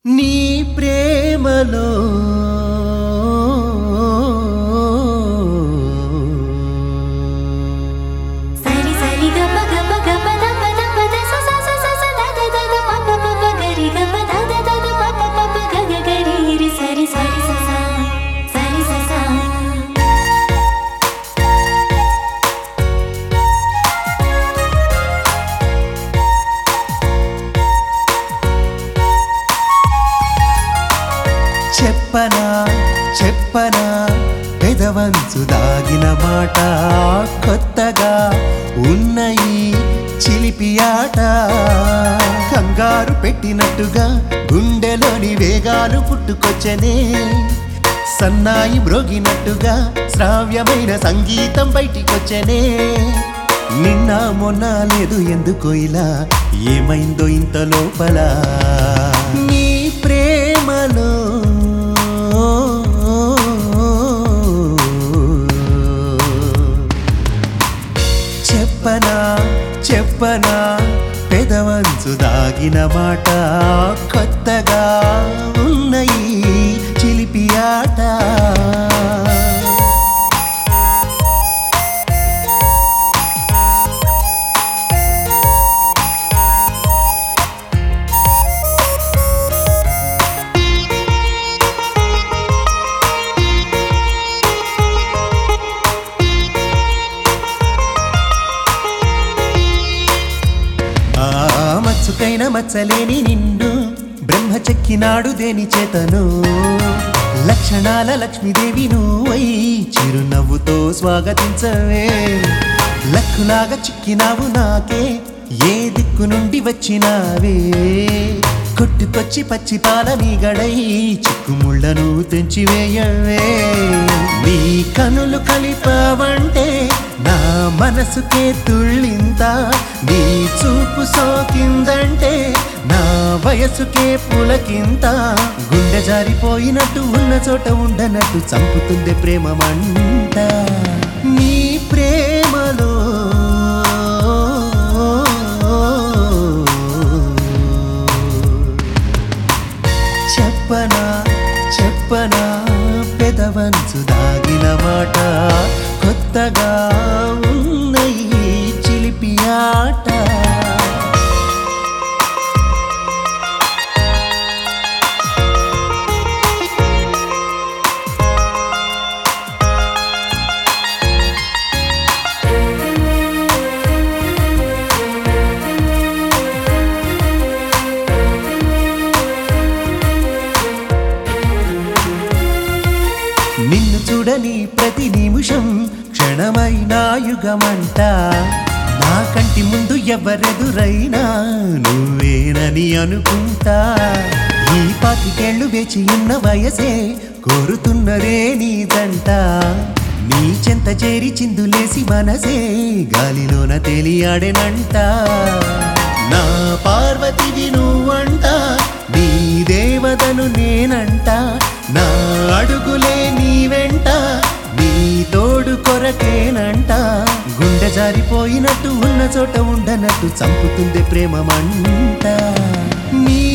నీ ప్రేమలో సరి సరి గప గప గప దప దప ద స స స స స ద ద ద ద ప ప ప ప గరి గప ద ద ద ద ప ప ప ప గ గ గరి రి సరి సరి స స సరి స స చెప్పనా చెప్పనా పెదవంచు దాగిన మాట కొత్తగా ఉన్నాయి చిలిపి ఆట కంగారు పెట్టినట్టుగా గుండెలోని వేగాలు పుట్టుకొచ్చనే సన్నాయి మ్రోగినట్టుగా శ్రావ్యమైన సంగీతం బయటికొచ్చనే నిన్న మొన్న లేదు ఎందుకో ఇలా ఏమైందో ఇంత లోపల నీ ప్రేమలో చెప్పనా చెప్పనా పెదవంచు దాగిన మాట కొత్తగా ఉన్నాయి చిలిపి ఆట ఆ మచ్చుకైన మచ్చలేని నిన్ను బ్రహ్మ చెక్కినాడు దేని చేతను లక్షణాల లక్ష్మీదేవి నువ్వై చిరునవ్వుతో స్వాగతించవే లక్కులాగా చిక్కినావు నాకే ఏ దిక్కు నుండి వచ్చినావే కొట్టుకొచ్చి పచ్చి పాల మీగడై చిక్కుముళ్ళను తెంచివేయవే నీ కనులు కలిపావంటే నా మనసుకే తుళ్ళింత నీ చూపు సోకిందంటే నా వయసుకే పులకింత గుండె జారిపోయినట్టు ఉన్న చోట ఉండనట్టు చంపుతుంది ప్రేమ మంట నీ ప్రేమలో చెప్పనా చెప్పనా పెదవంచు దాగిన మాట కొత్తగా ఉన్నాయి చిలిపి ఆట నిన్ను చూడని ప్రతి నిమిషం క్షణమైన యుగమంట నా కంటి ముందు ఎవరెదురైనా నువ్వేనని అనుకుంటా ఈ పాతికేళ్లు వేచి ఉన్న వయసే కోరుతున్నదే నీ జంట నీ చెంత చేరి చిందులేసి మనసే గాలిలోన తేలియాడెనంట నా పార్వతివి నువ్వంట నీ దేవతను నేనంట నా అడుగులే నీ వెంట నీ తోడు కొరకేనంట గుండె జారిపోయినట్టు ఉన్న చోట ఉండనట్టు చంపుతుంది ప్రేమ మంట నీ